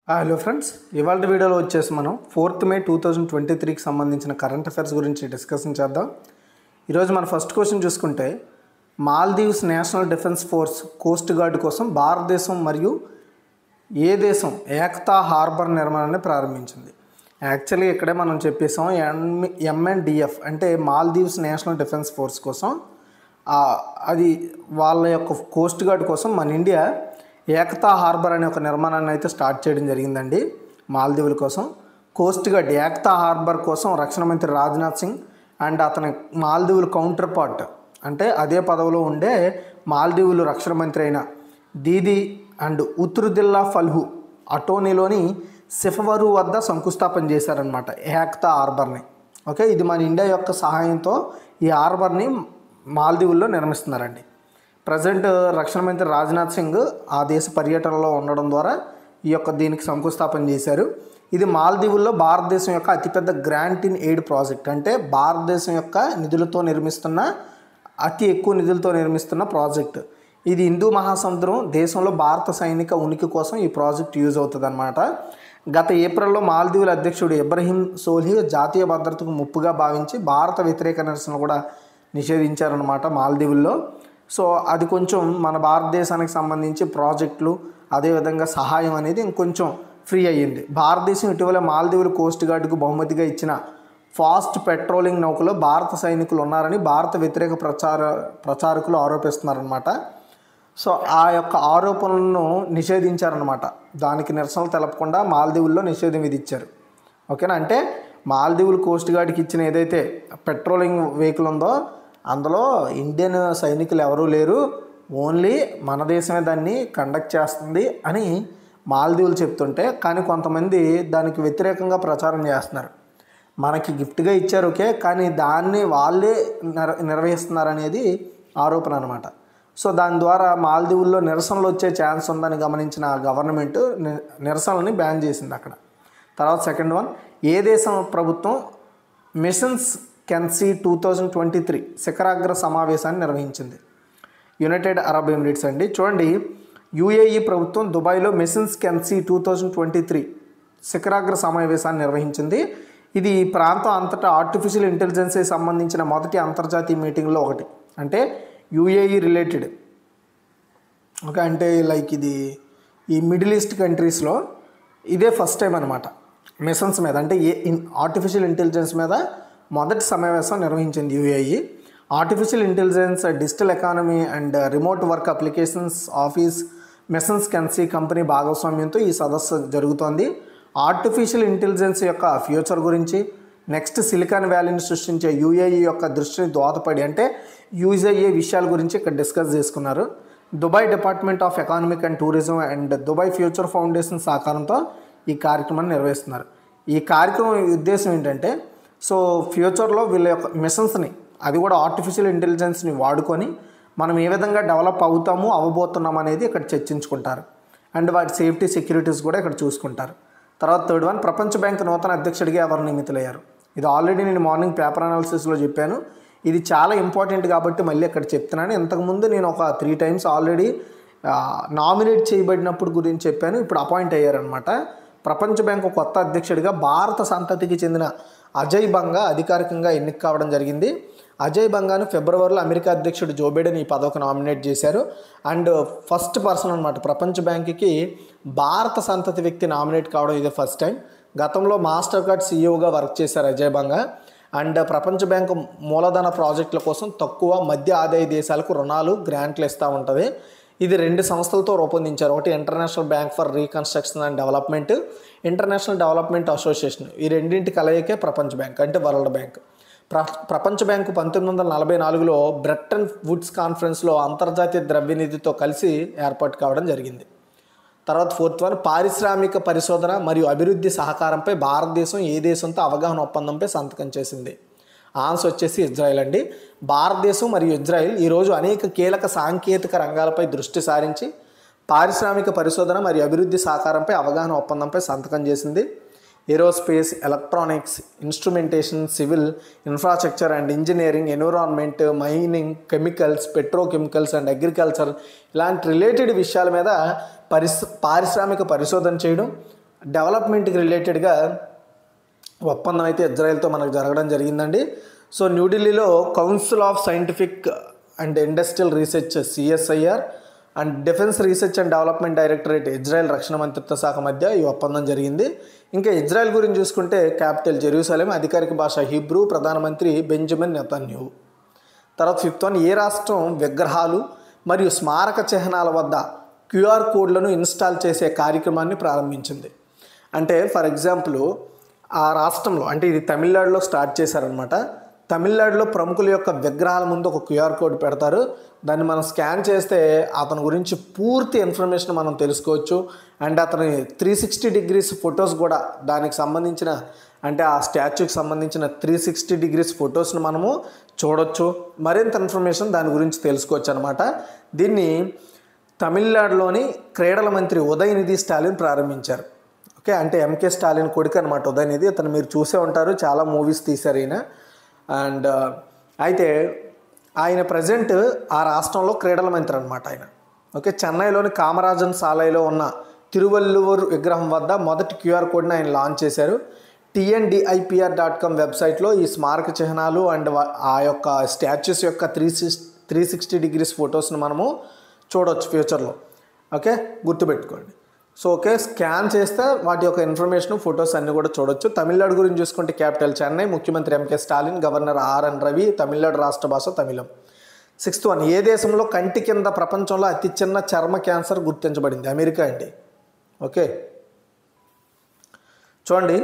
hello friends ఇవాళ వీడియోలో వచ్చేసి మనం fourth May two thousand twenty త్రీకి సంబంధించిన కరెంట్ అఫైర్స్ గురించి డిస్కషన్ చేద్దాం ఈరోజు మన ఫస్ట్ క్వశ్చన్ చూసుకుంటే Maldives national defence force coast guard కోసం భారతదేశం మరియు ఏ దేశం ఏకతా హార్బర్ నిర్మాణాన్ని ప్రారంభించింది యాక్చువల్లీ ఇక్కడే మనం చెప్పేసాం ఎం ఎంఎన్డిఎఫ్ అంటే మాల్దీవ్స్ నేషనల్ డిఫెన్స్ ఫోర్స్ కోసం ఆ, అది వాళ్ళ యొక్క కోస్ట్ గార్డ్ కోసం మన ఇండియా ఏకతా హార్బర్ అనే ఒక నిర్మాణాన్ని అయితే స్టార్ట్ చేయడం జరిగిందండి మాల్దీవుల కోసం కోస్ట్ గార్డ్ ఏకతా హార్బర్ కోసం రక్షణ మంత్రి రాజ్నాథ్ సింగ్ అండ్ అతని మాల్దీవుల కౌంటర్ పార్ట్ అంటే అదే పదవిలో ఉండే మాల్దీవులు రక్షణ మంత్రి అయిన దీది అండ్ ఉత్తరుదిల్లా ఫల్హు అటోనీలోని సిఫవరు వద్ద శంకుస్థాపన చేశారనమాట ఏకతా హార్బర్ని ఓకే ఇది మన ఇండియా యొక్క సహాయంతో ఈ హార్బర్ని మాల్దీవుల్లో నిర్మిస్తున్నారండి ప్రజెంట్ రక్షణ మంత్రి రాజ్నాథ్ సింగ్ ఆ దేశ పర్యటనలో ఉండడం ద్వారా ఈ యొక్క దీనికి శంకుస్థాపన చేశారు ఇది మాల్దీవుల్లో భారతదేశం యొక్క అతిపెద్ద గ్రాంట్ ఇన్ ఎయిడ్ ప్రాజెక్ట్ అంటే భారతదేశం యొక్క నిధులతో నిర్మిస్తున్న అతి ఎక్కువ నిధులతో నిర్మిస్తున్న ప్రాజెక్ట్ ఇది హిందూ మహాసముద్రం దేశంలో భారత సైనిక ఉనికి కోసం ఈ ప్రాజెక్ట్ యూజ్ అవుతుంది గత ఏప్రిల్లో మాల్దీవుల అధ్యక్షుడు ఇబ్రహీం సోల్హీ జాతీయ భద్రతకు ముప్పుగా భావించి భారత వ్యతిరేక నిరసన కూడా నిషేధించారనమాట మాల్దీవుల్లో సో అది కొంచెం మన భారతదేశానికి సంబంధించి ప్రాజెక్టులు అదేవిధంగా సహాయం అనేది ఇంకొంచెం ఫ్రీ అయ్యింది భారతదేశం ఇటీవల మాల్దీవుల కోస్ట్ గార్డుకు బహుమతిగా ఇచ్చిన ఫాస్ట్ పెట్రోలింగ్ నౌకలో భారత సైనికులు ఉన్నారని భారత వ్యతిరేక ప్రచార ప్రచారకులు ఆరోపిస్తున్నారనమాట సో ఆ యొక్క ఆరోపణలను నిషేధించారనమాట దానికి నిరసనలు తెలపకుండా మాల్దీవుల్లో నిషేధం విధించారు ఓకేనా అంటే మాల్దీవులు కోస్ట్ గార్డ్కి ఇచ్చిన ఏదైతే పెట్రోలింగ్ వెహికల్ ఉందో అందులో ఇండియన్ సైనికులు ఎవరూ లేరు ఓన్లీ మన దేశమే దాన్ని కండక్ట్ చేస్తుంది అని మాల్దీవులు చెప్తుంటే కానీ కొంతమంది దానికి వ్యతిరేకంగా ప్రచారం చేస్తున్నారు మనకి గిఫ్ట్గా ఇచ్చారు ఓకే కానీ దాన్ని వాళ్ళే నిర్ నిర్వహిస్తున్నారు అనేది ఆరోపణ అనమాట సో దాని ద్వారా మాల్దీవుల్లో నిరసనలు వచ్చే ఛాన్స్ ఉందని గమనించిన గవర్నమెంట్ ని- నిరసనలని బ్యాన్ చేసింది అక్కడ తర్వాత సెకండ్ వన్ ఏ దేశం ప్రభుత్వం machines can see two thousand twenty three శిఖరాగ్ర సమావేశాన్ని నిర్వహించింది యునైటెడ్ అరబ్ ఎమిరేట్స్ అండి చూడండి యుఏఈ ప్రభుత్వం దుబాయ్లో machines can see two thousand twenty three శిఖరాగ్ర సమావేశాన్ని నిర్వహించింది ఇది ఈ ప్రాంతం అంతటా ఆర్టిఫిషియల్ ఇంటెలిజెన్స్కి సంబంధించిన మొదటి అంతర్జాతీయ మీటింగ్లో ఒకటి అంటే యుఏఈ రిలేటెడ్ ఓకే అంటే లైక్ ఇది ఈ మిడిల్ ఈస్ట్ కంట్రీస్లో ఇదే ఫస్ట్ టైం అనమాట మిషన్స్ మీద అంటే ఏ ఇన్ ఆర్టిఫిషియల్ ఇంటెలిజెన్స్ మీద మొదటి సమావేశం నిర్వహించింది UAE artificial intelligence digital economy and remote work applications office machines can see company భాగస్వామ్యంతో ఈ సదస్సు జరుగుతోంది ఆర్టిఫిషియల్ ఇంటెలిజెన్స్ యొక్క ఫ్యూచర్ గురించి నెక్స్ట్ సిలికాన్ వ్యాలీని సృష్టించే యూఏఈ యొక్క దృష్టిని దోహదపడి అంటే యూజ్ అయ్యే విషయాల గురించి ఇక్కడ డిస్కస్ చేసుకున్నారు Dubai department of economic and tourism and Dubai future foundation సహకారంతో ఈ కార్యక్రమాన్ని నిర్వహిస్తున్నారు ఈ కార్యక్రమం ఉద్దేశం ఏంటంటే సో ఫ్యూచర్లో వీళ్ళ యొక్క మిషన్స్ని అది కూడా ఆర్టిఫిషియల్ ఇంటెలిజెన్స్ని వాడుకొని మనం ఏ విధంగా డెవలప్ అవుతాము అవ్వబోతున్నాం అనేది ఇక్కడ చర్చించుకుంటారు అండ్ వాటి సేఫ్టీ సెక్యూరిటీస్ కూడా ఇక్కడ చూసుకుంటారు తర్వాత థర్డ్ వన్ ప్రపంచ బ్యాంక్ నూతన అధ్యక్షుడిగా ఎవరు నియమితులయ్యారు ఇది ఆల్రెడీ నేను మార్నింగ్ పేపర్ అనాలిసిస్లో చెప్పాను ఇది చాలా ఇంపార్టెంట్ కాబట్టి మళ్ళీ ఇక్కడ చెప్తున్నాను ఇంతకుముందు నేను ఒక త్రీ టైమ్స్ ఆల్రెడీ నామినేట్ చేయబడినప్పుడు గురించి చెప్పాను ఇప్పుడు అపాయింట్ అయ్యారనమాట ప్రపంచ బ్యాంకు కొత్త అధ్యక్షుడిగా భారత సంతతికి చెందిన అజయ్ బంగా అధికారికంగా ఎన్నిక కావడం జరిగింది అజయ్ బంగాను ఫిబ్రవరిలో అమెరికా అధ్యక్షుడు జో బైడెన్ ఈ పదవికి నామినేట్ చేశారు అండ్ ఫస్ట్ పర్సన్ అనమాట ప్రపంచ బ్యాంకుకి భారత సంతతి వ్యక్తి నామినేట్ కావడం ఇదే ఫస్ట్ టైం గతంలో మాస్టర్ కార్డ్ సీఈఓగా వర్క్ చేశారు అజయ్ బంగా అండ్ ప్రపంచ బ్యాంకు మూలధన ప్రాజెక్టుల కోసం తక్కువ మధ్య ఆదాయ దేశాలకు రుణాలు గ్రాంట్లు ఇస్తూ ఉంటుంది ఇది రెండు సంస్థలతో రూపొందించారు ఒకటి international bank for reconstruction and development international development association ఈ రెండింటి కలయికే ప్రపంచ బ్యాంక్ అంటే వరల్డ్ బ్యాంక్ ప్ర ప్రపంచ బ్యాంకు పంతొమ్మిది వందల నలభై నాలుగులో బ్రెట్టన్ వుడ్స్ కాన్ఫరెన్స్లో అంతర్జాతీయ ద్రవ్యనిధితో కలిసి ఏర్పాటు కావడం జరిగింది తర్వాత ఫోర్త్ వన్ పారిశ్రామిక పరిశోధన మరియు అభివృద్ధి సహకారంపై భారతదేశం ఏ దేశంతో అవగాహన ఒప్పందంపై సంతకం చేసింది ఆన్సర్ వచ్చేసి ఇజ్రాయెల్ అండి భారతదేశం మరియు ఇజ్రాయెల్ ఈరోజు అనేక కీలక సాంకేతిక రంగాలపై దృష్టి సారించి పారిశ్రామిక పరిశోధన మరియు అభివృద్ధి సహకారంపై అవగాహన ఒప్పందంపై సంతకం చేసింది aerospace electronics instrumentation civil infrastructure and engineering environment mining chemicals petrochemicals and agriculture ఇలాంటి రిలేటెడ్ విషయాల మీద పరిస్ పారిశ్రామిక పరిశోధన చేయడం డెవలప్మెంట్కి రిలేటెడ్గా ఒప్పందం అయితే ఇజ్రాయెల్తో మనకు జరగడం జరిగిందండి సో న్యూఢిల్లీలో council of scientific and industrial research CSIR and defence research and development directorate Israel రక్షణ మంత్రిత్వ శాఖ మధ్య ఈ ఒప్పందం జరిగింది ఇంకా ఇజ్రాయెల్ గురించి చూసుకుంటే క్యాపిటల్ జెరూసలేం అధికారిక భాష హిబ్రూ ప్రధానమంత్రి బెంజమిన్ నెతన్యూ తర్వాత ఫిఫ్త్ వన్ ఏ రాష్ట్రం విగ్రహాలు మరియు స్మారక చిహ్నాల వద్ద క్యూఆర్ కోడ్లను ఇన్స్టాల్ చేసే కార్యక్రమాన్ని ప్రారంభించింది అంటే ఫర్ ఎగ్జాంపుల్ ఆ రాష్ట్రంలో అంటే ఇది తమిళనాడులో స్టార్ట్ చేశారనమాట తమిళనాడులో ప్రముఖుల యొక్క విగ్రహాల ముందు ఒక క్యూఆర్ కోడ్ పెడతారు దాన్ని మనం స్కాన్ చేస్తే అతని గురించి పూర్తి ఇన్ఫర్మేషన్ మనం తెలుసుకోవచ్చు అండ్ అతని త్రీ సిక్స్టీ డిగ్రీస్ ఫొటోస్ కూడా దానికి సంబంధించిన అంటే ఆ స్టాచ్యూకి సంబంధించిన త్రీ సిక్స్టీ డిగ్రీస్ ఫొటోస్ని మనము చూడొచ్చు మరింత ఇన్ఫర్మేషన్ దాని గురించి తెలుసుకోవచ్చు అనమాట దీన్ని తమిళనాడులోని క్రీడల మంత్రి ఉదయనిధి స్టాలిన్ ప్రారంభించారు ఓకే అంటే ఎంకే స్టాలిన్ కొడుకు అనమాట ఉదయనిధి అతను మీరు చూసే ఉంటారు చాలా మూవీస్ తీశారు ఈయన అండ్ అయితే ఆయన ప్రజెంట్ ఆ రాష్ట్రంలో క్రీడల మంత్రి అనమాట ఆయన ఓకే చెన్నైలోని కామరాజన్ సాలైలో ఉన్న తిరువల్లువర్ విగ్రహం వద్ద మొదటి క్యూఆర్ కోడ్ని ఆయన లాంచ్ చేశారు టిఎన్డిఐపిఆర్ డాట్ కామ్ వెబ్సైట్లో ఈ స్మారక చిహ్నాలు అండ్ ఆ యొక్క స్టాచ్యూస్ యొక్క three six three sixty degrees ఫొటోస్ని మనము చూడవచ్చు ఫ్యూచర్లో ఓకే గుర్తుపెట్టుకోండి సో ఓకే స్కాన్ చేస్తే వాటి యొక్క ఇన్ఫర్మేషన్ ఫొటోస్ అన్నీ కూడా చూడొచ్చు తమిళనాడు గురించి చూసుకుంటే క్యాపిటల్ చెన్నై ముఖ్యమంత్రి M K Stalin governor R N Ravi Tamil Nadu రాష్ట్ర భాష తమిళం సిక్స్త్ వన్ ఏ దేశంలో కంటి కింద ప్రపంచంలో అతి చిన్న చర్మ క్యాన్సర్ గుర్తించబడింది అమెరికా అండి ఓకే చూడండి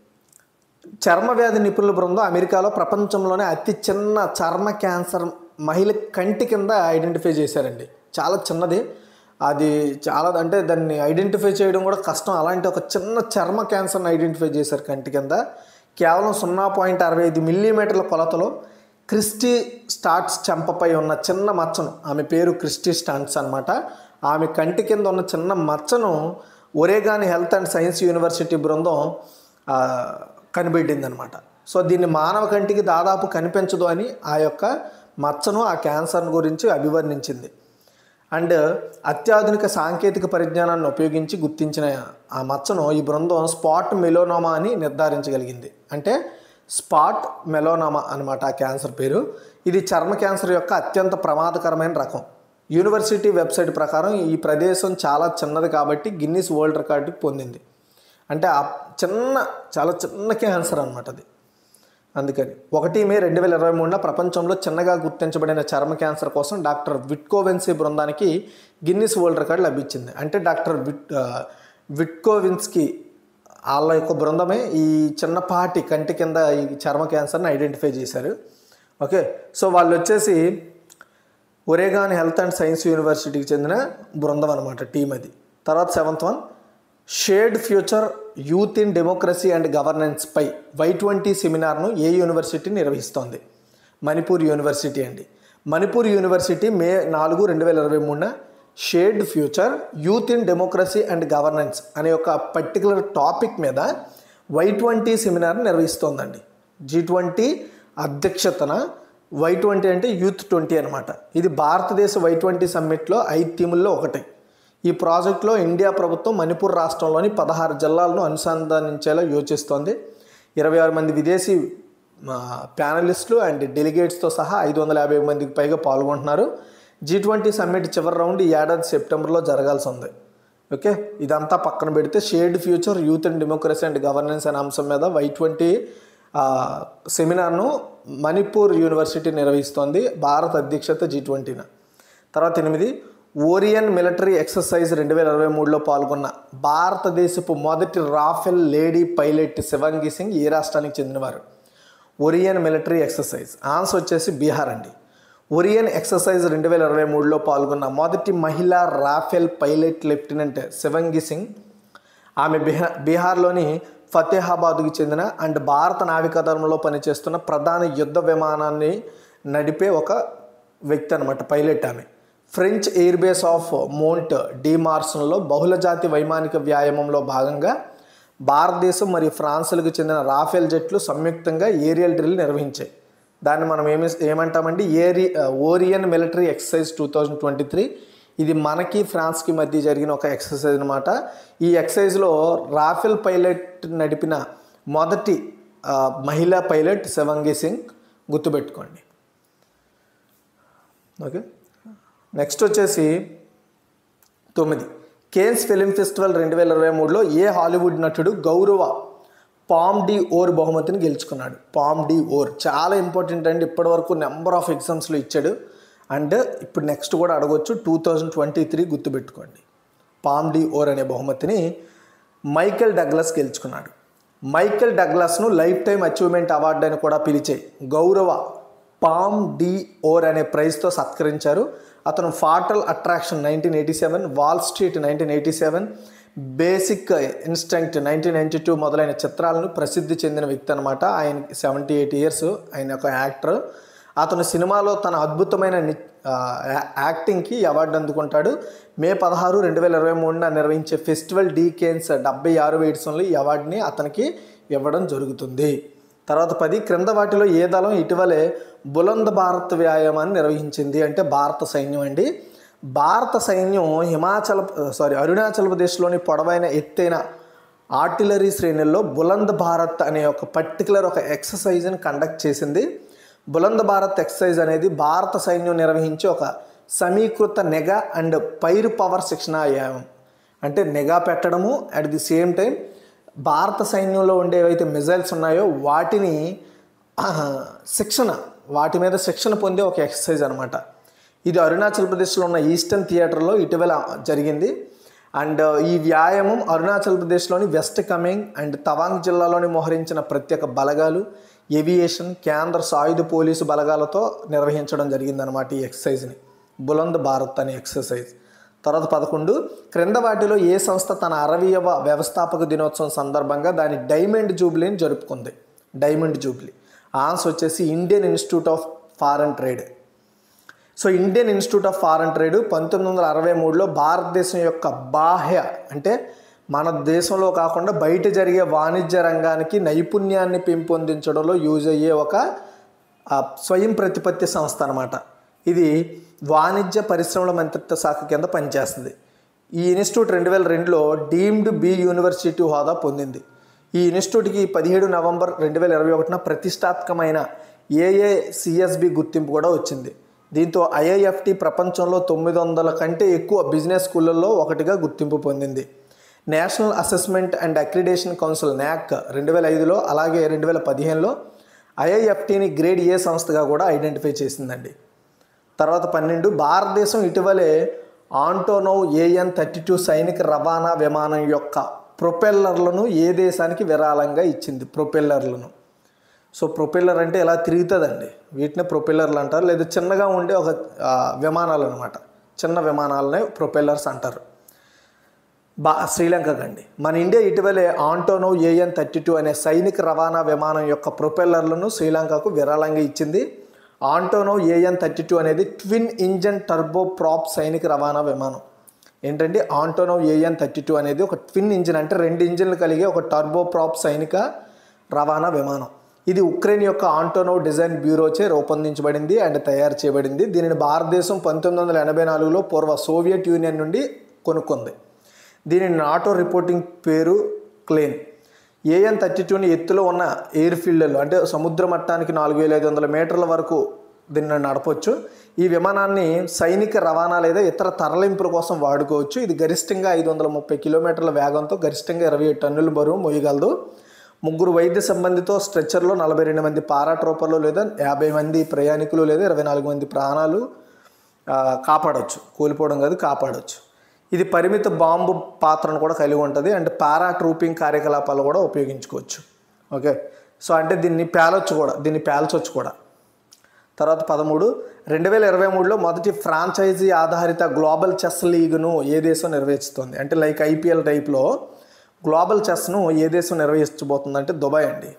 చర్మ వ్యాధి నిపుణుల బృందం అమెరికాలో ప్రపంచంలోనే అతి చిన్న చర్మ క్యాన్సర్ మహిళ కంటి కింద ఐడెంటిఫై చేశారండి చాలా చిన్నది అది చాలా అంటే దాన్ని ఐడెంటిఫై చేయడం కూడా కష్టం అలాంటి ఒక చిన్న చర్మ క్యాన్సర్ని ఐడెంటిఫై చేశారు కంటి కింద కేవలం సున్నా పాయింట్ అరవై ఐదు మిల్లీమీటర్ల కొలతలో క్రిస్టీ స్టార్ట్స్ చెంపపై ఉన్న చిన్న మచ్చను ఆమె పేరు క్రిస్టీ స్టాంట్స్ అనమాట ఆమె కంటి కింద ఉన్న చిన్న మచ్చను Oregon health and science university బృందం ఆ, కనిపెట్టిందనమాట సో దీన్ని మానవ కంటికి దాదాపు కనిపించదు అని ఆ యొక్క మచ్చను ఆ క్యాన్సర్ గురించి అభివర్ణించింది అండ్ అత్యాధునిక సాంకేతిక పరిజ్ఞానాన్ని ఉపయోగించి గుర్తించిన ఆ మచ్చను ఈ బృందం స్పాట్ మెలోనోమా అని నిర్ధారించగలిగింది అంటే స్పాట్ మెలోనోమా అనమాట ఆ క్యాన్సర్ పేరు ఇది చర్మ క్యాన్సర్ యొక్క అత్యంత ప్రమాదకరమైన రకం యూనివర్సిటీ వెబ్సైట్ ప్రకారం ఈ ప్రదేశం చాలా చిన్నది కాబట్టి గిన్నిస్ వరల్డ్ రికార్డుకి పొందింది అంటే ఆ చిన్న చాలా చిన్న క్యాన్సర్ అనమాట అది అందుకని ఒకటి మే రెండు వేల ఇరవై మూడున ప్రపంచంలో చిన్నగా గుర్తించబడిన చర్మ క్యాన్సర్ కోసం డాక్టర్ విట్కోవెన్సీ బృందానికి గిన్నిస్ వరల్డ్ రికార్డు లభించింది అంటే డాక్టర్ విట్ ఆ, విట్కోవిన్స్కి వాళ్ళ యొక్క బృందమే ఈ చిన్నపాటి కంటి కింద ఈ చర్మ క్యాన్సర్ని ఐడెంటిఫై చేశారు ఓకే సో వాళ్ళు వచ్చేసి ఒరేగాన్ హెల్త్ అండ్ సైన్స్ యూనివర్సిటీకి చెందిన బృందం అనమాట టీం అది తర్వాత seventh one shared future youth in democracy and governance పై వై ట్వంటీ సెమినార్ను ఏ యూనివర్సిటీ నిర్వహిస్తోంది మణిపూర్ యూనివర్సిటీ అండి మణిపూర్ యూనివర్సిటీ మే నాలుగు రెండు వేల ఇరవై మూడున shared future youth in democracy and governance అనే ఒక పర్టికులర్ టాపిక్ మీద వై ట్వంటీ సెమినార్ నిర్వహిస్తోందండి జీ ట్వంటీ అధ్యక్షతన వై ట్వంటీ అంటే యూత్ ట్వంటీ అనమాట ఇది భారతదేశ వై ట్వంటీ సమ్మిట్లో ఐదు థీముల్లో ఒకటి ఈ ప్రాజెక్టులో ఇండియా ప్రభుత్వం మణిపూర్ రాష్ట్రంలోని పదహారు జిల్లాలను అనుసంధానించేలా యోచిస్తోంది ఇరవై ఆరు మంది విదేశీ ఆ, ప్యానలిస్టులు అండ్ డెలిగేట్స్తో సహా ఐదు వందల యాభై మందికి పైగా పాల్గొంటున్నారు జీ ట్వంటీ సమ్మిట్ చివరి రౌండ్ ఈ ఏడాది సెప్టెంబర్లో జరగాల్సి ఉంది ఓకే ఇదంతా పక్కన పెడితే shared future youth and democracy and governance అనే అంశం మీద వై ట్వంటీ సెమినార్ను మణిపూర్ యూనివర్సిటీ నిర్వహిస్తోంది భారత్ అధ్యక్షత జీ ట్వంటీన తర్వాత ఎనిమిది ఓరియన్ మిలిటరీ ఎక్సర్సైజ్ రెండు వేల ఇరవై మూడులో పాల్గొన్న భారతదేశపు మొదటి Rafale lady pilot Shivangi Singh ఏ రాష్ట్రానికి చెందినవారు ఒరియన్ మిలిటరీ ఎక్సర్సైజ్ ఆన్సర్ వచ్చేసి బీహార్ అండి ఒరియన్ ఎక్సర్సైజ్ రెండు వేల ఇరవై మూడులో పాల్గొన్న మొదటి మహిళా Rafale pilot lieutenant Shivangi Singh ఆమె బిహా బీహార్లోని ఫతేహాబాద్కు చెందిన అండ్ భారత నావికాదళంలో పనిచేస్తున్న ప్రధాన యుద్ధ విమానాన్ని నడిపే ఒక వ్యక్తి అనమాట పైలట్ ఆమె French air base of Mont డిమార్సన్లో బహుళజాతి వైమానిక వ్యాయామంలో భాగంగా భారతదేశం మరియు ఫ్రాన్స్లకు చెందిన రాఫెల్ జట్లు సంయుక్తంగా ఏరియల్ డ్రిల్ నిర్వహించాయి దాన్ని మనం ఏమి ఏమంటామండి ఏరి Orion military exercise two thousand twenty three ఇది మనకి ఫ్రాన్స్కి మధ్య జరిగిన ఒక ఎక్సర్సైజ్ అనమాట ఈ ఎక్సర్సైజ్లో రాఫెల్ పైలట్ నడిపిన మొదటి ఆ, మహిళా పైలట్ శివంగి సింగ్ గుర్తుపెట్టుకోండి ఓకే నెక్స్ట్ వచ్చేసి తొమ్మిది కేన్స్ ఫిలిం ఫెస్టివల్ రెండు వేల ఇరవై మూడులో ఏ హాలీవుడ్ నటుడు గౌరవ పామ్ డి ఓర్ బహుమతిని గెలుచుకున్నాడు పామ్ డి ఓర్ చాలా ఇంపార్టెంట్ అండి ఇప్పటివరకు నెంబర్ ఆఫ్ ఎగ్జామ్స్లో ఇచ్చాడు అండ్ ఇప్పుడు నెక్స్ట్ కూడా అడగొచ్చు టూ థౌజండ్ ట్వంటీ త్రీ గుర్తుపెట్టుకోండి పామ్ డి ఓర్ అనే బహుమతిని మైకెల్ డగ్లస్ గెలుచుకున్నాడు మైకెల్ డగ్లస్ను లైఫ్ టైం అచీవ్మెంట్ అవార్డు అని కూడా పిలిచే గౌరవ పామ్ డి ఓర్ అనే ప్రైజ్తో సత్కరించారు అతను fatal attraction nineteen eighty seven wall street nineteen eighty seven basic instinct nineteen ninety two మొదలైన చిత్రాలను ప్రసిద్ధి చెందిన వ్యక్తి అనమాట ఆయన సెవెంటీ ఎయిట్ ఇయర్స్ ఆయన ఒక యాక్టర్ అతను సినిమాలో తన అద్భుతమైన ని- ఆ, యా- యాక్టింగ్కి ఈ అవార్డు అందుకుంటాడు మే పదహారు రెండు వేల ఇరవై మూడున నిర్వహించే ఫెస్టివల్ డీ కేన్స్ డెబ్బై ఆరు ఎడిషన్లో ఈ అవార్డుని అతనికి ఇవ్వడం జరుగుతుంది తర్వాత పది క్రింద వాటిలో ఏ దళం ఇటీవలే బులంద్ భారత్ వ్యాయామాన్ని నిర్వహించింది అంటే భారత సైన్యం అండి భారత సైన్యం హిమాచల్ సారీ అరుణాచల్ ప్రదేశ్లోని పొడవైన ఎత్తైన ఆర్టిలరీ శ్రేణుల్లో బులంద్ భారత్ అనే ఒక పర్టికులర్ ఒక ఎక్సర్సైజ్ని కండక్ట్ చేసింది బులంద్ భారత్ ఎక్సర్సైజ్ అనేది భారత సైన్యం నిర్వహించే ఒక సమీకృత నెగ అండ్ పైరు పవర్ శిక్షణ వ్యాయామం అంటే నిఘా పెట్టడము అట్ ది సేమ్ టైం భారత సైన్యంలో ఉండే ఏవైతే మిజైల్స్ ఉన్నాయో వాటిని ఆ, శిక్షణ వాటి మీద శిక్షణ పొందే ఒక ఎక్సర్సైజ్ అనమాట ఇది అరుణాచల్ ప్రదేశ్లో ఉన్న ఈస్టర్న్ థియేటర్లో ఇటీవల జరిగింది అండ్ ఈ వ్యాయామం అరుణాచల్ ప్రదేశ్లోని వెస్ట్ కమింగ్ అండ్ తవాంగ్ జిల్లాలోని మోహరించిన ప్రత్యేక బలగాలు ఏవియేషన్ కేంద్ర సాయుధ పోలీసు బలగాలతో నిర్వహించడం జరిగిందనమాట ఈ ఎక్సర్సైజ్ని బులంద్ భారత్ అనే ఎక్సర్సైజ్ తర్వాత పదకొండు క్రింద వాటిలో ఏ సంస్థ తన అరవయవ వ్యవస్థాపక దినోత్సవం సందర్భంగా దాని డైమండ్ జూబ్లీని జరుపుకుంది డైమండ్ జూబ్లీ ఆన్సర్ వచ్చేసి Indian institute of foreign trade so Indian institute of foreign trade పంతొమ్మిది వందల అరవై మూడులో భారతదేశం యొక్క బాహ్య అంటే మన దేశంలో కాకుండా బయట జరిగే వాణిజ్య రంగానికి నైపుణ్యాన్ని పెంపొందించడంలో యూజ్ అయ్యే ఒక ఆ, స్వయం ప్రతిపత్తి సంస్థ అనమాట ఇది వాణిజ్య పరిశ్రమల మంత్రిత్వ శాఖ కింద పనిచేస్తుంది ఈ ఇన్స్టిట్యూట్ రెండు వేల రెండులో డీమ్డ్ బి యూనివర్సిటీ హోదా పొందింది ఈ ఇన్స్టిట్యూట్కి పదిహేడు నవంబర్ రెండు వేల ఇరవై ఒకటిన ప్రతిష్టాత్మకమైన ఏఏసిఎస్బి గుర్తింపు కూడా వచ్చింది దీంతో ఐఐఎఫ్టి ప్రపంచంలో తొమ్మిది వందల కంటే ఎక్కువ బిజినెస్ స్కూళ్ళల్లో ఒకటిగా గుర్తింపు పొందింది national assessment and accreditation council NAAC రెండు వేల ఐదులో అలాగే రెండు వేల పదిహేనులో ఐఐఎఫ్టిని గ్రేడ్ ఏ సంస్థగా కూడా ఐడెంటిఫై చేసిందండి తర్వాత పన్నెండు భారతదేశం ఇటీవలే ఆంటోనోవ్ ఏఎన్ థర్టీ టూ సైనిక రవాణా విమానం యొక్క ప్రొపెల్లర్లను ఏ దేశానికి విరాళంగా ఇచ్చింది ప్రొపెల్లర్లను సో ప్రొపెల్లర్ అంటే ఇలా తిరుగుతుందండి వీటిని ప్రొపెల్లర్లు అంటారు లేదా చిన్నగా ఉండే ఒక ఆ, విమానాలు అనమాట చిన్న విమానాలనే ప్రొపెల్లర్స్ అంటారు బా శ్రీలంకకు అండి మన ఇండియా ఇటీవలే ఆంటోనో ఏఎన్ థర్టీ టూ అనే సైనిక రవాణా విమానం యొక్క ప్రొపెల్లర్లను శ్రీలంకకు విరాళంగా ఇచ్చింది ఆంటోనో ఏఎన్ థర్టీ టూ అనేది ట్విన్ ఇంజన్ టర్బో ప్రాప్ సైనిక రవాణా విమానం ఏంటంటే ఆంటోనో ఏఎన్ థర్టీ టూ అనేది ఒక ట్విన్ ఇంజిన్ అంటే రెండు ఇంజిన్లు కలిగే ఒక టర్బో ప్రాప్ సైనిక రవాణా విమానం ఇది ఉక్రెయిన్ యొక్క ఆంటోనో డిజైన్ బ్యూరోచే రూపొందించబడింది అండ్ తయారు చేయబడింది దీనిని భారతదేశం పంతొమ్మిది వందల ఎనభై నాలుగులో పూర్వ సోవియట్ యూనియన్ నుండి కొనుక్కుంది దీని నాటో రిపోర్టింగ్ పేరు క్లేన్ ఏఎన్ థర్టీ టూని ఎత్తులో ఉన్న ఎయిర్ ఫీల్డ్లో అంటే సముద్ర మట్టానికి నాలుగు వేల ఐదు వందల మీటర్ల వరకు దీన్ని నడపొచ్చు ఈ విమానాన్ని సైనిక రవాణా లేదా ఇతర తరలింపుల కోసం వాడుకోవచ్చు ఇది గరిష్టంగా ఐదు వందల ముప్పై కిలోమీటర్ల వేగంతో గరిష్టంగా ఇరవై ఏడు టన్నుల బరువు మోయగలదు ముగ్గురు వైద్య సంబంధితో స్ట్రెచ్చర్లో నలభై రెండు మంది పారాట్రోపర్లు లేదా యాభై మంది ప్రయాణికులు లేదా ఇరవై నాలుగు మంది ప్రాణాలు ఆ, కాపాడొచ్చు కూలిపోవడం కాదు కాపాడొచ్చు ఇది పరిమిత బాంబు పాత్రను కూడా కలిగి ఉంటుంది అండ్ పారా ట్రూపింగ్ కార్యకలాపాలు కూడా ఉపయోగించుకోవచ్చు ఓకే సో అంటే దీన్ని పేలొచ్చు కూడా దీన్ని పేల్చొచ్చు కూడా తర్వాత పదమూడు రెండు వేల ఇరవై మూడులో మొదటి ఫ్రాంచైజీ ఆధారిత గ్లోబల్ చెస్ లీగ్ను ఏ దేశం నిర్వహిస్తుంది అంటే లైక్ ఐపీఎల్ టైప్లో గ్లోబల్ చెస్ను ఏ దేశం నిర్వహించబోతుంది అంటే దుబాయ్ అండి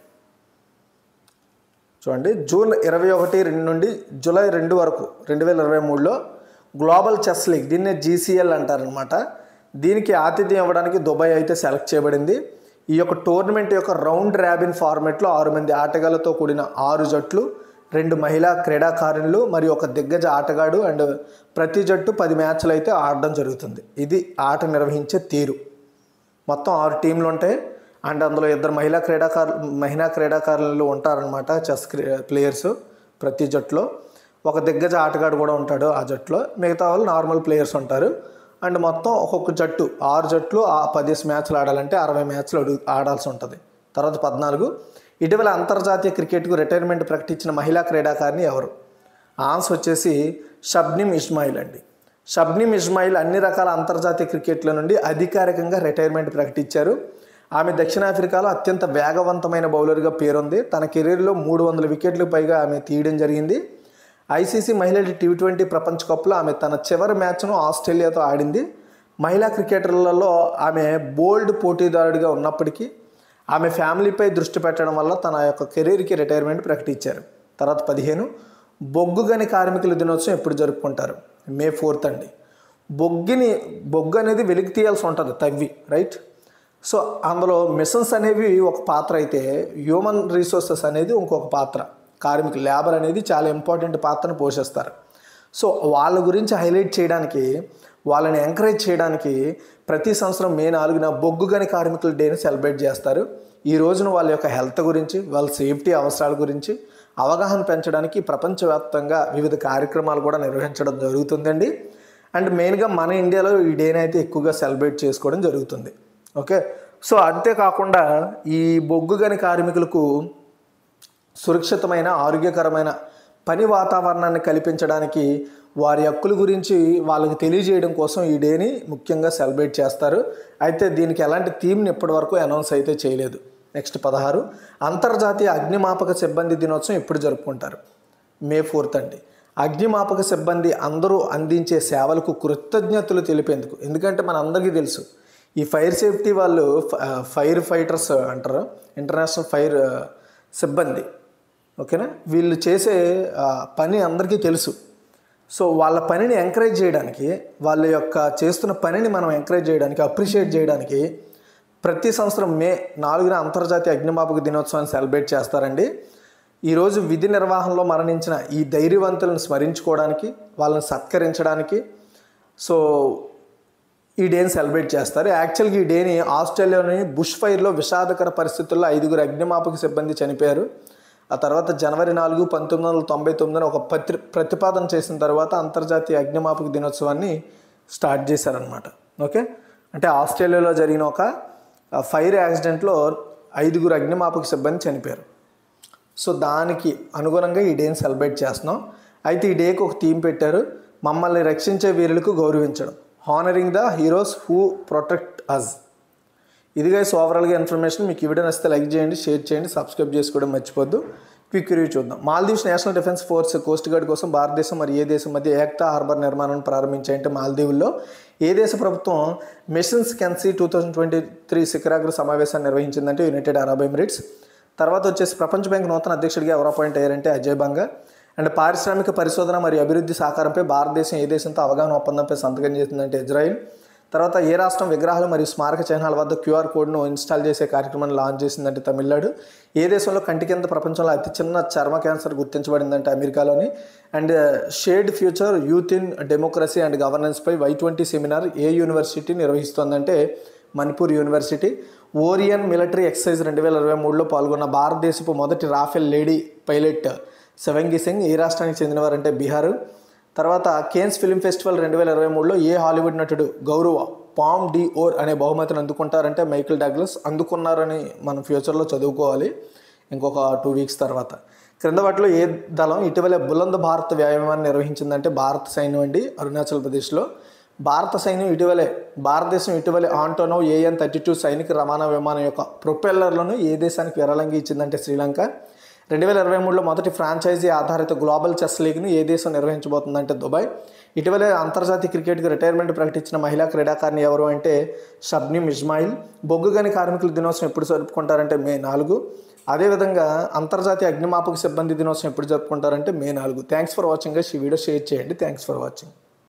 చూడండి జూన్ ఇరవై ఒకటి రెండు నుండి జూలై రెండు వరకు రెండు వేల ఇరవై మూడులో గ్లోబల్ చెస్ లీగ్ దీన్నే జీసీఎల్ అంటారనమాట దీనికి ఆతిథ్యం ఇవ్వడానికి దుబాయ్ అయితే సెలెక్ట్ చేయబడింది ఈ యొక్క టోర్నమెంట్ యొక్క రౌండ్ ర్యాబిన్ ఫార్మెట్లో ఆరు మంది ఆటగాళ్లతో కూడిన ఆరు జట్లు రెండు మహిళా క్రీడాకారులు మరియు ఒక దిగ్గజ ఆటగాడు అండ్ ప్రతి జట్టు పది మ్యాచ్లు అయితే ఆడడం జరుగుతుంది ఇది ఆట నిర్వహించే తీరు మొత్తం ఆరు టీంలు ఉంటాయి అండ్ అందులో ఇద్దరు మహిళా క్రీడాకారు మహిళా క్రీడాకారులు ఉంటారనమాట చెస్ ప్లేయర్స్ ప్రతి జట్టులో ఒక దిగ్గజ ఆటగాడు కూడా ఉంటాడు ఆ జట్టులో మిగతా వాళ్ళు నార్మల్ ప్లేయర్స్ ఉంటారు అండ్ మొత్తం ఒక్కొక్క జట్టు ఆరు జట్లు ఆ పదిహేను మ్యాచ్లు ఆడాలంటే అరవై మ్యాచ్లు అడుగు ఆడాల్సి ఉంటుంది తర్వాత పద్నాలుగు ఇటీవల అంతర్జాతీయ క్రికెట్కు రిటైర్మెంట్ ప్రకటించిన మహిళా క్రీడాకారిణి ఎవరు ఆన్సర్ వచ్చేసి షబ్నిమ్ ఇస్మాయిల్ అండి షబ్నిమ్ ఇస్మాయిల్ అన్ని రకాల అంతర్జాతీయ క్రికెట్ల నుండి అధికారికంగా రిటైర్మెంట్ ప్రకటించారు ఆమె దక్షిణాఫ్రికాలో అత్యంత వేగవంతమైన బౌలర్గా పేరుంది తన కెరీర్లో మూడు వందల వికెట్లకు పైగా ఆమె తీయడం జరిగింది ఐసీసీ మహిళల టీ ట్వంటీ ప్రపంచ కప్లో ఆమె తన చివరి మ్యాచ్ను ఆస్ట్రేలియాతో ఆడింది మహిళా క్రికెటర్లలో ఆమె బోల్డ్ పోటీదారుడిగా ఉన్నప్పటికీ ఆమె ఫ్యామిలీపై దృష్టి పెట్టడం వల్ల తన యొక్క కెరీర్కి రిటైర్మెంట్ ప్రకటించారు తర్వాత పదిహేను బొగ్గు గని కార్మికుల దినోత్సవం ఎప్పుడు జరుపుకుంటారు మే ఫోర్త్ అండి బొగ్గిని బొగ్గు అనేది వెలికి తీయాల్సి ఉంటుంది తవ్వి రైట్ సో అందులో మిషన్స్ అనేవి ఒక పాత్ర అయితే హ్యూమన్ రీసోర్సెస్ అనేది ఇంకొక పాత్ర కార్మిక లేబర్ అనేది చాలా ఇంపార్టెంట్ పాత్రను పోషిస్తారు సో వాళ్ళ గురించి హైలైట్ చేయడానికి వాళ్ళని ఎంకరేజ్ చేయడానికి ప్రతి సంవత్సరం మే నాలుగున బొగ్గు గని కార్మికుల డేని సెలబ్రేట్ చేస్తారు ఈ రోజున వాళ్ళ యొక్క హెల్త్ గురించి వాళ్ళ సేఫ్టీ అవసరాల గురించి అవగాహన పెంచడానికి ప్రపంచవ్యాప్తంగా వివిధ కార్యక్రమాలు కూడా నిర్వహించడం జరుగుతుందండి అండ్ మెయిన్గా మన ఇండియాలో ఈ డేని అయితే ఎక్కువగా సెలబ్రేట్ చేసుకోవడం జరుగుతుంది ఓకే సో అంతేకాకుండా ఈ బొగ్గు గని కార్మికులకు సురక్షితమైన ఆరోగ్యకరమైన పని వాతావరణాన్ని కల్పించడానికి వారి హక్కుల గురించి వాళ్ళకి తెలియజేయడం కోసం ఈ డేని ముఖ్యంగా సెలబ్రేట్ చేస్తారు అయితే దీనికి ఎలాంటి థీమ్ని ఇప్పటివరకు అనౌన్స్ అయితే చేయలేదు నెక్స్ట్ పదహారు అంతర్జాతీయ అగ్నిమాపక సిబ్బంది దినోత్సవం ఎప్పుడు జరుపుకుంటారు మే ఫోర్త్ అండి అగ్నిమాపక సిబ్బంది అందరూ అందించే సేవలకు కృతజ్ఞతలు తెలిపేందుకు ఎందుకంటే మన అందరికీ తెలుసు ఈ ఫైర్ సేఫ్టీ వాళ్ళు ఫైర్ ఫైటర్స్ అంటారు ఇంటర్నేషనల్ ఫైర్ సిబ్బంది ఓకేనా వీళ్ళు చేసే ఆ, పని అందరికీ తెలుసు సో వాళ్ళ పనిని ఎంకరేజ్ చేయడానికి వాళ్ళ యొక్క చేస్తున్న పనిని మనం ఎంకరేజ్ చేయడానికి అప్రిషియేట్ చేయడానికి ప్రతి సంవత్సరం మే నాలుగున అంతర్జాతీయ అగ్నిమాపక దినోత్సవాన్ని సెలబ్రేట్ చేస్తారండి ఈరోజు విధి నిర్వహణలో మరణించిన ఈ ధైర్యవంతులను స్మరించుకోవడానికి వాళ్ళని సత్కరించడానికి సో ఈ డేని సెలబ్రేట్ చేస్తారు యాక్చువల్గా ఈ డేని ఆస్ట్రేలియాలోని బుష్ ఫైర్లో విషాదకర పరిస్థితుల్లో ఐదుగురు అగ్నిమాపక సిబ్బంది చనిపోయారు ఆ తర్వాత జనవరి నాలుగు పంతొమ్మిది వందల తొంభై తొమ్మిదిన ఒక పత్రి ప్రతిపాదన చేసిన తర్వాత అంతర్జాతీయ అగ్నిమాపక దినోత్సవాన్ని స్టార్ట్ చేశారనమాట ఓకే అంటే ఆస్ట్రేలియాలో జరిగిన ఒక ఫైర్ యాక్సిడెంట్లో ఐదుగురు అగ్నిమాపక సిబ్బంది చనిపోయారు సో దానికి అనుగుణంగా ఈ డేని సెలబ్రేట్ చేస్తున్నాం అయితే ఈ డేకి ఒక థీమ్ పెట్టారు మమ్మల్ని రక్షించే వీరులకు గౌరవించడం honouring the heroes who protect us ఇది గైస్ ఓవరాల్గా ఇన్ఫర్మేషన్ మీకు ఈ వీడియో నచ్చితే లైక్ చేయండి షేర్ చేయండి సబ్స్క్రైబ్ చేసుకోవడం మర్చిపోద్దు క్విక్ రివ్యూ చూద్దాం Maldives national defence force coast guard కోసం భారతదేశం మరియు ఏ దేశం మధ్య ఏక్తా హార్బర్ నిర్మాణాన్ని ప్రారంభించాయంటే మాల్దీవుల్లో ఏ దేశ ప్రభుత్వం machines can see two thousand twenty three శిఖరాగ్ర సమావేశాన్ని నిర్వహించిందంటే యునైటెడ్ అరబ్ ఎమిరేట్స్ తర్వాత వచ్చేసి ప్రపంచ బ్యాంక్ నూతన అధ్యక్షుడిగా ఎవరు అపాయింట్ అయ్యారంటే అజయ్ బంగా అండ్ పారిశ్రామిక పరిశోధన మరియు అభివృద్ధి సహకారంపై భారతదేశం ఏ దేశంతో అవగాహన ఒప్పందంపై సంతకం చేసిందంటే ఇజ్రాయిల్ తర్వాత ఏ రాష్ట్రం విగ్రహాలు మరియు స్మారక చిహ్నాల వద్ద క్యూఆర్ కోడ్ను ఇన్స్టాల్ చేసే కార్యక్రమాన్ని లాంచ్ చేసిందంటే తమిళనాడు ఏ దేశంలో కంటి కింద ప్రపంచంలో అతి చిన్న చర్మ క్యాన్సర్ గుర్తించబడిందంటే అమెరికాలోని and shared future youth in democracy and గవర్నెన్స్పై వై ట్వంటీ సెమినార్ ఏ యూనివర్సిటీ నిర్వహిస్తోందంటే Manipur university Orion military exercise రెండు వేల ఇరవై మూడులో పాల్గొన్న భారతదేశపు మొదటి Rafale lady pilot Shivangi Singh ఏ రాష్ట్రానికి చెందినవారంటే బీహారు తర్వాత కేన్స్ ఫిల్మ్ ఫెస్టివల్ రెండు వేల ఇరవై మూడులో ఏ హాలీవుడ్ నటుడు గౌరవ పామ్ డి ఓర్ అనే బహుమతిని అందుకుంటారంటే మైకిల్ డగ్లస్ అందుకున్నారని మనం ఫ్యూచర్లో చదువుకోవాలి ఇంకొక టూ వీక్స్ తర్వాత క్రింద వాటిలో ఏ దళం ఇటీవల బులంద్ భారత్ వ్యాయామాన్ని నిర్వహించిందంటే భారత సైన్యం అండి అరుణాచల్ ప్రదేశ్లో భారత సైన్యం ఇటీవలే భారతదేశం ఇటీవలే ఆంటోనో ఏఎన్ థర్టీ టూ సైనిక రవాణా విమానం యొక్క ప్రొపెల్లర్లను ఏ దేశానికి విరళంగా ఇచ్చిందంటే శ్రీలంక రెండు వేల ఇరవై మూడులో మొదటి ఫ్రాంచైజీ ఆధారిత గ్లోబల్ చెస్ లీగ్ను ఏ దేశం నిర్వహించబోతుందంటే దుబాయ్ ఇటీవలే అంతర్జాతీయ క్రికెట్కి రిటైర్మెంట్ ప్రకటించిన మహిళా క్రీడాకారిణి ఎవరు అంటే షబ్నిమ్ ఇస్మాయిల్ బొగ్గు గని కార్మికుల దినోత్సవం ఎప్పుడు జరుపుకుంటారంటే మే నాలుగు అదేవిధంగా అంతర్జాతీయ అగ్నిమాపక సిబ్బంది దినోత్సవం ఎప్పుడు జరుపుకుంటారంటే మే నాలుగు థ్యాంక్స్ ఫర్ వాచింగ్ ఈ వీడియో షేర్ చేయండి థ్యాంక్స్ ఫర్ వాచింగ్